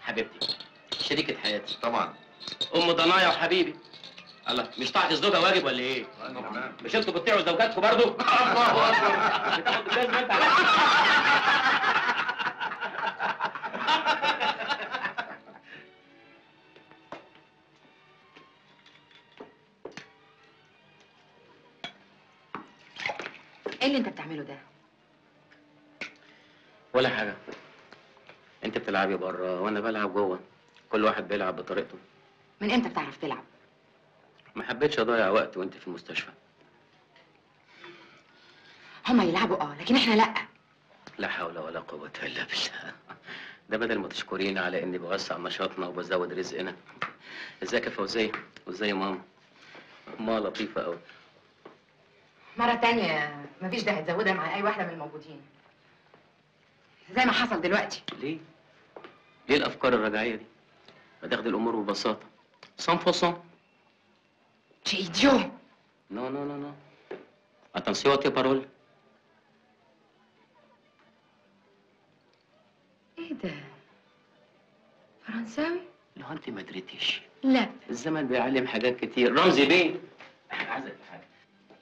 حبيبتي شريكة حياتي طبعا ام ضنايا وحبيبي الله مش طاعة الزوجة واجب ولا ايه؟ مش انتوا بتطيعوا زوجاتكم برضه؟ الله اكبر بتاخد الجزمة انت على ايه اللي انت بتعمله ده ولا حاجة انت بتلعبي بره وانا بلعب جوه كل واحد بيلعب بطريقته من امتى بتعرف تلعب ما حبيتش اضيع وقت وانت في المستشفى هما يلعبوا اه لكن احنا لا لا حول ولا قوة الا بالله ده بدل ما تشكريني على اني بوسع نشاطنا وبزود رزقنا ازيك يا فوزية وازاي ماما ماما لطيفة قوي مرة تانية مفيش داعي تزودها مع أي واحدة من الموجودين زي ما حصل دلوقتي ليه؟ ليه الافكار الرجعية دي؟ ما تاخدي الامور ببساطة سان فوسون شي ايديو نو نو نو نو اتنسيو تي بارول ايه ده فرنساوي لو انت ما دريتيش لا الزمن بيعلم حاجات كتير رمزي بيه عايزك في حاجة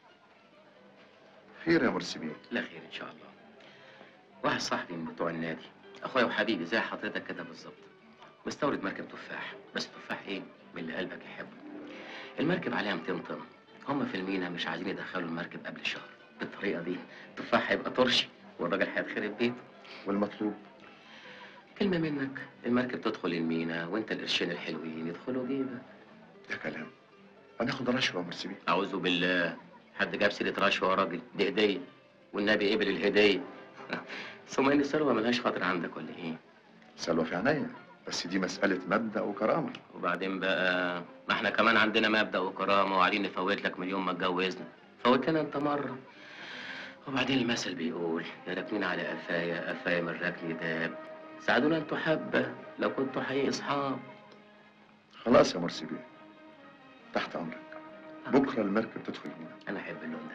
خير يا مرسي بيه لا خير ان شاء الله واحد صاحبي من بتوع النادي اخويا وحبيبي زي حضرتك كده بالظبط مستورد مركب تفاح بس تفاح ايه من اللي قلبك يحبه المركب عليها 200 طن هم في المينا مش عايزين يدخلوا المركب قبل شهر بالطريقه دي التفاح هيبقى طرش والراجل هيتخرب بيته والمطلوب كلمه منك المركب تدخل المينا وانت القرشين الحلوين يدخلوا جيبك ده كلام هناخد رشوه يا مرسي بيه اعوذ بالله حد جاب سيره رشوه يا راجل دي هديه والنبي قبل الهديه ثم ان الثروه ملهاش خاطر عندك ولا ايه سلوى في عينيا بس دي مسألة مبدأ وكرامة وبعدين بقى ما احنا كمان عندنا مبدأ وكرامة وقاعدين نفوت لك من يوم ما اتجوزنا فوت لنا انت مرة وبعدين المثل بيقول يا راكنين على قفايا قفايا من ركن داب ساعدونا انتوا حبة لو كنتوا حقيقي اصحاب خلاص يا مرسي بيه تحت أمرك بكرة المركب تدخل هنا انا احب اللون ده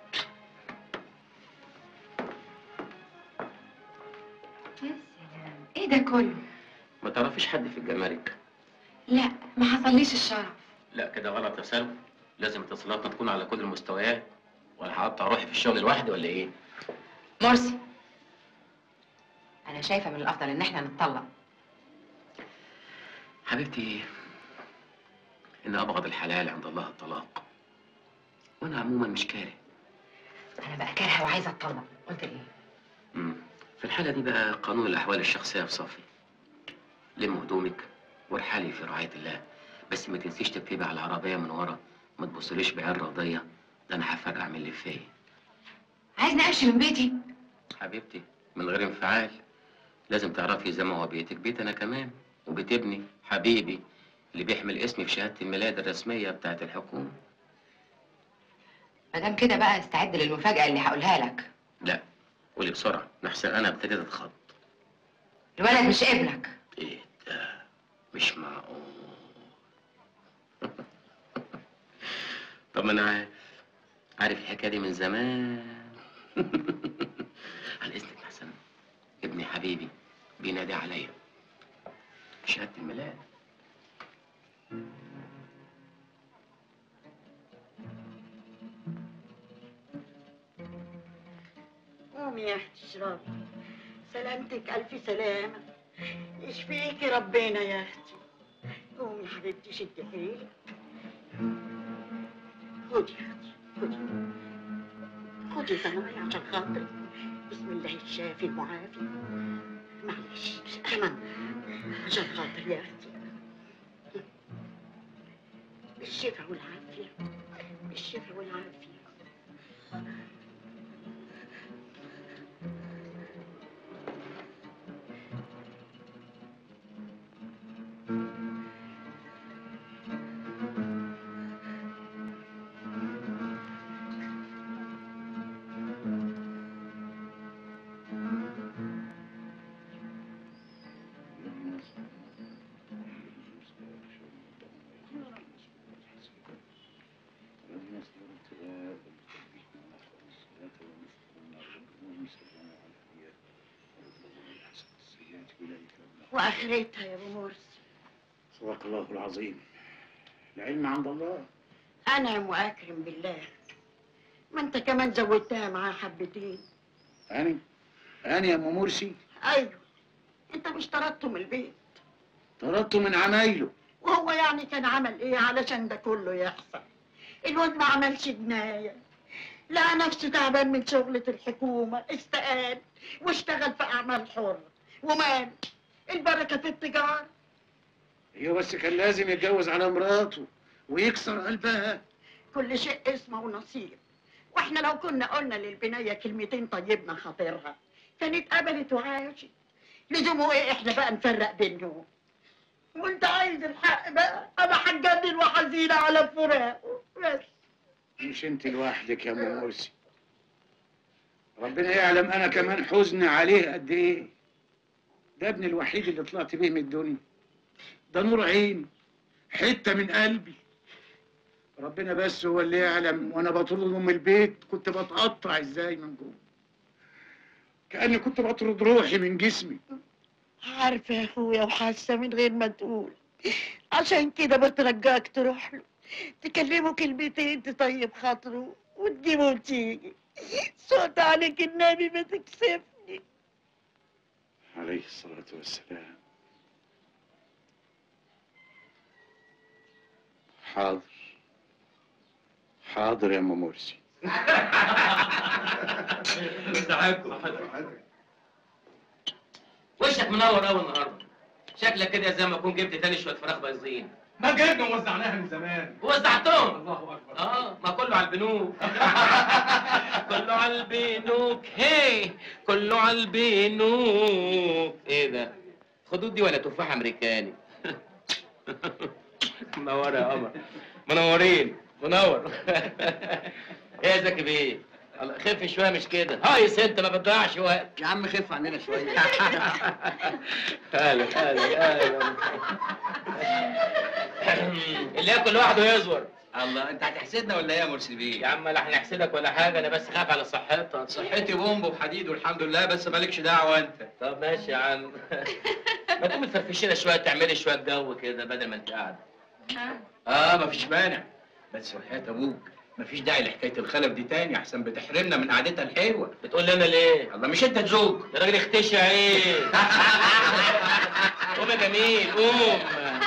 يا سلام ايه ده كله ما تعرفيش حد في الجمارك لا ما حصليش الشرف لا كده غلط يا سلوى لازم اتصالاتنا تكون على كل المستويات ولا هقطع روحي في الشغل لوحدي ولا ايه مرسي انا شايفه من الافضل ان احنا نتطلق حبيبتي ان ابغض الحلال عند الله الطلاق وانا عموما مش كاره انا بقى كارهه وعايزه اتطلق قلت ايه مم. في الحالة دي بقى قانون الأحوال الشخصية في صفي لم هدومك وارحلي في رعاية الله بس ما تنسيش تكتبي على العربية من ورا ما تبصليش بعين راضية ده أنا هفرقع من اللي فيا عايزني امشي من بيتي حبيبتي من غير انفعال لازم تعرفي زي ما هو بيتك بيت أنا كمان وبيت ابني حبيبي اللي بيحمل اسمي في شهادة الميلاد الرسمية بتاعت الحكومة ما دام كده بقى استعد للمفاجاه اللي هقولها لك لا قولي بسرعة نحسن أنا ابتديت أتخض الولد مش ابنك إيه ده مش معقول طب ما أنا عارف عارف الحكاية دي من زمان على إذنك يا حسن ابني حبيبي بينادي عليا في شهادة الميلاد قومي يا اختي اشربي سلامتك الف سلامه يشفيكي ربنا يا اختي قومي حبيبتي شدي حيلك خدي يا اختي خدي خدي زمان عشان خاطري بسم الله الشافي المعافي معلش كمان عشان خاطري يا اختي بالشفا والعافيه بالشفا والعافيه أولئك واخرتها يا ابو مرسي صدق الله العظيم العلم عند الله انعم واكرم بالله ما انت كمان زودتها معاه حبتين أنا أنا يا أم مرسي ايوه انت مش طردته من البيت طردته من عمايله وهو يعني كان عمل ايه علشان ده كله يحصل الواد ما عملش جناية لقى نفسه تعبان من شغلة الحكومة استقال واشتغل في أعمال حرة ومال البركة في التجارة هي بس كان لازم يتجوز على مراته ويكسر قلبها كل شيء اسمه ونصيب واحنا لو كنا قلنا للبنية كلمتين طيبنا خاطرها كانت قبلت وعاشت لزومه ايه احنا بقى نفرق بينهم وانت عايز الحق بقى انا هتجنن وحزينة على فراقه بس مش أنت لوحدك يا أم مرسي ربنا يعلم أنا كمان حزن عليه قد إيه ده ابني الوحيد اللي طلعت بيه من الدنيا ده نور عيني حتة من قلبي ربنا بس هو اللي يعلم وانا بطرده من البيت كنت بتقطع ازاي من جوه كأني كنت بطرد روحي من جسمي عارفة يا اخويا وحاسة من غير ما تقول عشان كده بترجاك تروح له تكلمه كلمتين تطيب خاطره وتجيبه وتيجي صوت عليك النبي ما تكسفني عليه الصلاة والسلام حاضر حاضر يا ام مرسي وشك منور قوي النهارده شكلك كده زي ما اكون جبت تاني شويه فراخ بايظين ما جبنا ووزعناها من زمان وزعتهم الله اكبر اه ما كله على البنوك كله على البنوك هي كله على البنوك ايه ده خدود دي ولا تفاح امريكاني منوره يا قمر منورين منور ايه يا زكي بيه الله خف شويه مش كده هايص انت ما بتضيعش وقت يا عم خف عننا شويه اهلا اهلا اهلا اللي ياكل لوحده يزور الله انت هتحسدنا ولا ايه يا مرسي يا بيه؟ عم لا هنحسدك ولا حاجه انا بس خاف على صحتك صحتي بومب وحديد والحمد لله بس مالكش دعوه انت طب ماشي يا عم ما تقومي تفرفشينا شويه تعملي شويه جو كده بدل ما انت قاعده اه مفيش مانع بس وحياة ابوك مفيش داعي لحكايه الخلف دي تاني احسن بتحرمنا من قعدتها الحلوه بتقول لي انا ليه الله مش انت تزوج يا راجل اختشي عين قوم يا جميل قوم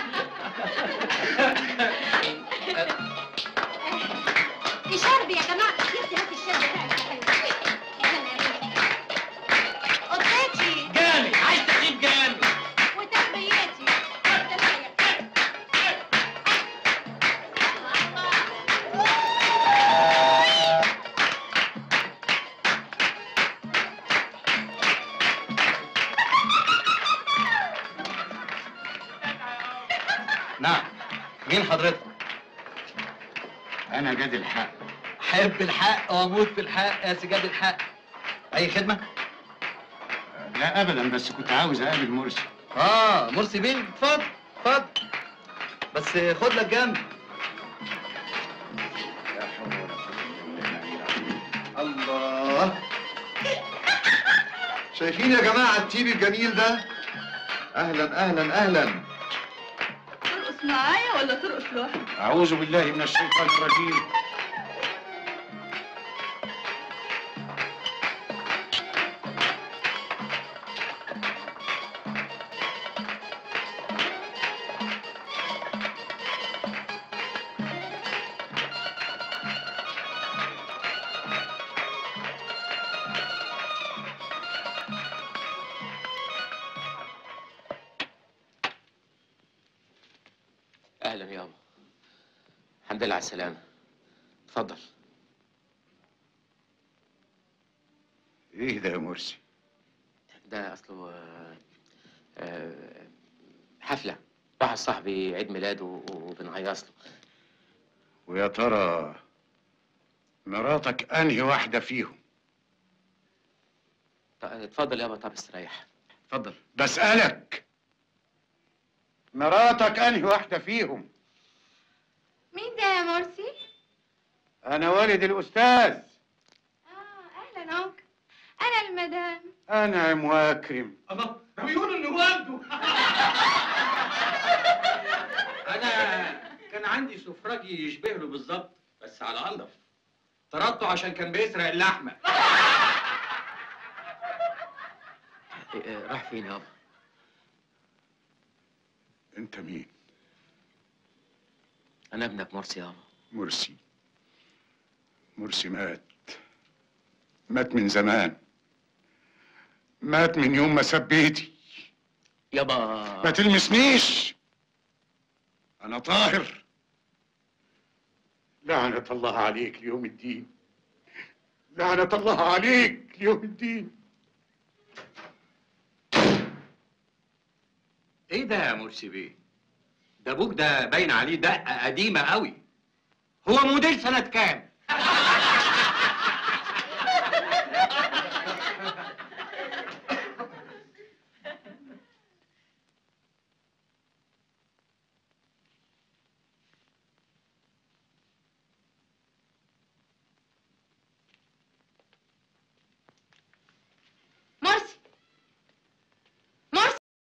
الشرب يا جماعة يا هات الشرب بتاعك قطتي جامد عايز تخيب جامد وتربيتي نعم مين حضرتك انا جاد الحق حب الحق واموت في الحق يا سجاد الحق اي خدمه لا ابدا بس كنت عاوز اقابل مرسي اه مرسي بيه اتفضل اتفضل بس خد لك جنب لا حول ولا قوه الا بالله الله شايفين يا جماعة التيم الجميل ده؟ أهلا أهلا أهلا ترقص معايا ولا ترقص لوحدك؟ اعوذ بالله من الشيطان الرجيم اهلا يابا الحمد لله على السلامه اتفضل ايه ده يا مرسي ده اصله آه، آه، حفله واحد صاحبي عيد ميلاده وبنهيص له ويا ترى مراتك انهي واحده فيهم ط- اتفضل يابا طب استريح اتفضل بسالك مراتك انهي واحده فيهم مين ده يا مرسي؟ انا والد الاستاذ اه اهلا انكل انا المدام انعم واكرم الله ده بيقولوا انه والده انا كان عندي سفراجي يشبه له بالظبط بس على انضف طردته عشان كان بيسرق اللحمه إيه، إيه، راح فين يابا انت مين انا ابنك مرسي يابا مرسي مرسي مات مات من زمان مات من يوم ما ساب بيتي يابا ما تلمسنيش انا طاهر لعنة الله عليك ليوم الدين لعنة الله عليك ليوم الدين ايه ده يا مرسي بيه ده ابوك ده باين عليه دقه قديمه قوي هو موديل سنه كام